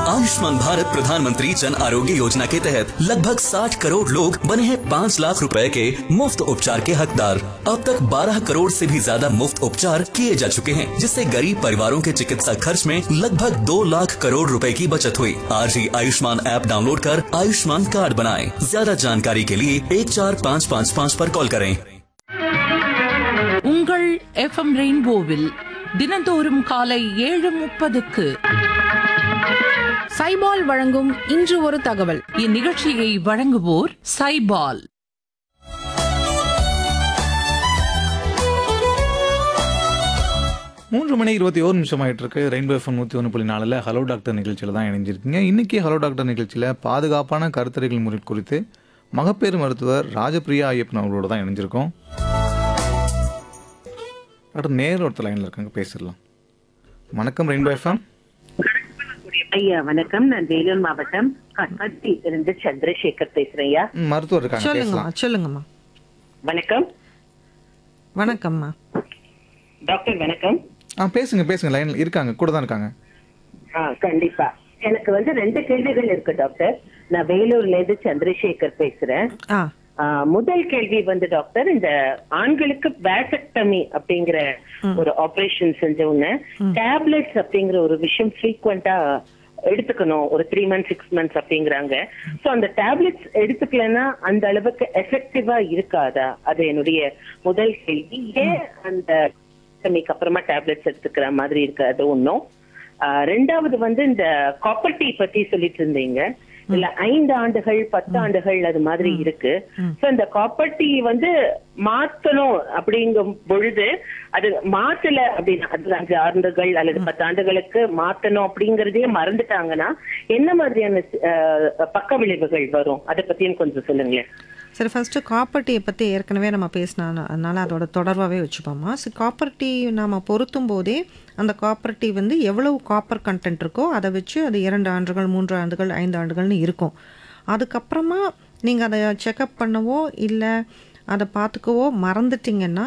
आयुष्मान भारत प्रधानमंत्री जन आरोग्य योजना के तहत लगभग 60 करोड़ लोग बने हैं 5 लाख रुपए के मुफ्त उपचार के हकदार अब तक 12 करोड़ से भी ज्यादा मुफ्त उपचार किए जा चुके हैं जिससे गरीब परिवारों के चिकित्सा खर्च में लगभग 2 लाख करोड़ रुपए की बचत हुई आज ही आयुष्मान ऐप डाउनलोड कर आयुष्मान कार्ड बनाएं ज्यादा जानकारी के लिए एक चार पाँच पाँच पाँच पर कॉल करें உங்கள் எஃப்எம் ரெயின்போவில் தினந்தோறும் காலை ஏழு முப்பதுக்கு சைபால் வழங்கும் இன்று ஒரு தகவல் இந்நிகழ்ச்சியை வழங்குவோர் சைபால் மூன்று மணி இருபத்தி ஓரு நிமிஷம் ஆயிட்டு இருக்கு ரெயின்போ எஃப்எம் நூற்றி ஒன்று புள்ளி நாலில் ஹலோ டாக்டர் நிகழ்ச்சியில் தான் இணைஞ்சிருக்கீங்க இன்னைக்கு ஹலோ டாக்டர் நிகழ்ச்சியில் பாதுகாப்பான கருத்தறைகள் முறை குறித்து மகப்பேறு மருத்துவர் ராஜபிரியா ஐயப்பன் அவர்களோட தான் இணைஞ்சிருக்கோம் டாக்டர் நேர் ஒருத்தர் லைனில் இருக்காங்க பேசிடலாம் வணக்கம் ரெயின்போ எஃப்எம் ஐயா வணக்கம் நான் வேலூர் மாவட்டம் கட்பட்டி இருந்து சந்திரசேகர் பேசுறேன் ஐயா ம், மருத்துவர் இருக்காங்க சொல்லுங்கம்மா பேசலாம் சொல்லுங்கம்மா வணக்கம் வணக்கம்மா டாக்டர் வணக்கம் ஆ பேசுங்க பேசுங்க லைனில் இருக்காங்க கூட தான் இருக்காங்க ஆ கண்டிப்பா எனக்கு வந்து ரெண்டு கேள்விகள் இருக்கு டாக்டர் நான் வேலூர்ல இருந்து சந்திரசேகர் பேசுறேன் ஆ ஆ, முதல் கேள்வி வந்து டாக்டர் இந்த ஆண்களுக்கு வேசக்டமி அப்படிங்கிற ஒரு ஆபரேஷன் செஞ்சவங்க டேப்லெட்ஸ் அப்படிங்கிற ஒரு விஷயம் ஃப்ரீக்வெண்டா எடுத்துக்கணும் ஒரு த்ரீ மந்த்ஸ் சிக்ஸ் மந்த்ஸ் அப்படிங்கிறாங்க சோ அந்த டேப்லெட்ஸ் எடுத்துக்கலன்னா அந்த அளவுக்கு எஃபெக்டிவா இருக்காதா அது என்னுடைய முதல் கேள்வி ஏன் அந்த டேப்லெட்க்கு அப்புறமா டேப்லெட்ஸ் எடுத்துக்கிற மாதிரி இருக்கு அது ஒன்றும் ரெண்டாவது வந்து இந்த காப்பர் டீ பத்தி சொல்லிட்டு இருந்தீங்க இல்ல ஐந்து ஆண்டுகள் பத்து ஆண்டுகள் அது மாதிரி இருக்கு சோ இந்த காப்பர் டீ வந்து மாத்தணும் அப்படிங்கும் பொழுது அது மாத்தல அப்படின்னா அது அஞ்சு ஆண்டுகள் அல்லது பத்து ஆண்டுகளுக்கு மாத்தணும் அப்படிங்கறதே மறந்துட்டாங்கன்னா என்ன மாதிரியான அஹ், பக்க விளைவுகள் வரும் அதை பத்தியும் கொஞ்சம் சொல்லுங்களேன் சரி ஃபஸ்ட்டு காப்பர் டீயை பற்றி ஏற்கனவே நம்ம பேசினோம் அதனால் அதோட தொடர்பாகவே வச்சுப்போம்மா ஸோ காப்பர் டீ நாம் பொருத்தும் போதே அந்த காப்பர் டீ வந்து எவ்வளவு காப்பர் கண்டென்ட் இருக்கோ அதை வச்சு அது இரண்டு ஆண்டுகள் மூன்று ஆண்டுகள் ஐந்து ஆண்டுகள்னு இருக்கும் அதுக்கப்புறமா நீங்கள் அதை செக்கப் பண்ணவோ இல்லை அதை பார்த்துக்கவோ மறந்துட்டீங்கன்னா